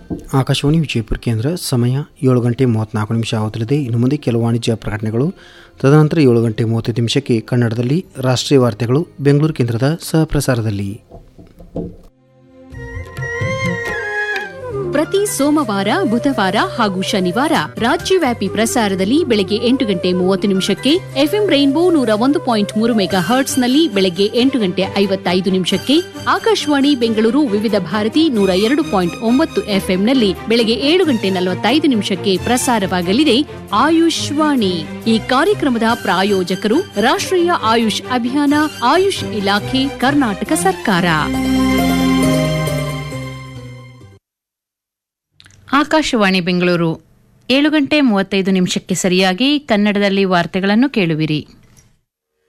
ಆಕಾಶವಾಣಿ ವಿಜಯಪುರ ಕೇಂದ್ರ ಸಮಯ ಏಳು ಗಂಟೆ ಮೂವತ್ತ್ನಾಲ್ಕು ನಿಮಿಷ ಆಗುತ್ತಲಿದೆ ಇನ್ನು ಮುಂದೆ ಕೆಲವು ವಾಣಿಜ್ಯ ಪ್ರಕಟಣೆಗಳು ತದನಂತರ ಏಳು ಗಂಟೆ ಮೂವತ್ತೈದು ನಿಮಿಷಕ್ಕೆ ಕನ್ನಡದಲ್ಲಿ ರಾಷ್ಟ್ರೀಯ ವಾರ್ತೆಗಳು ಬೆಂಗಳೂರು ಕೇಂದ್ರದ ಸಹಪ್ರಸಾರದಲ್ಲಿ ಪ್ರತಿ ಸೋಮವಾರ ಬುಧವಾರ ಹಾಗೂ ಶನಿವಾರ ರಾಜ್ಯವ್ಯಾಪಿ ಪ್ರಸಾರದಲ್ಲಿ ಬೆಳಗ್ಗೆ ಎಂಟು ಗಂಟೆ ಮೂವತ್ತು ನಿಮಿಷಕ್ಕೆ ಎಫ್ಎಂ ರೈನ್ಬೋ ನೂರ ಒಂದು ಪಾಯಿಂಟ್ ಮೂರು ಮೆಗಾ ಹರ್ಟ್ಸ್ನಲ್ಲಿ ಬೆಳಗ್ಗೆ ಎಂಟು ಗಂಟೆ ಐವತ್ತೈದು ನಿಮಿಷಕ್ಕೆ ಆಕಾಶವಾಣಿ ಬೆಂಗಳೂರು ವಿವಿಧ ಭಾರತಿ ನೂರ ಎರಡು ಪಾಯಿಂಟ್ ಒಂಬತ್ತು ಎಫ್ಎಂನಲ್ಲಿ ಬೆಳಗ್ಗೆ ಏಳು ಗಂಟೆ ನಲವತ್ತೈದು ನಿಮಿಷಕ್ಕೆ ಪ್ರಸಾರವಾಗಲಿದೆ ಆಯುಷ್ ವಾಣಿ ಈ ಕಾರ್ಯಕ್ರಮದ ಪ್ರಾಯೋಜಕರು ರಾಷ್ಟ್ರೀಯ ಆಯುಷ್ ಅಭಿಯಾನ ಆಯುಷ್ ಇಲಾಖೆ ಕರ್ನಾಟಕ ಸರ್ಕಾರ ಆಕಾಶವಾಣಿ ಬೆಂಗಳೂರು ಏಳು ಗಂಟೆ ಮೂವತ್ತೈದು ನಿಮಿಷಕ್ಕೆ ಸರಿಯಾಗಿ ಕನ್ನಡದಲ್ಲಿ ವಾರ್ತೆಗಳನ್ನು ಕೇಳುವಿರಿ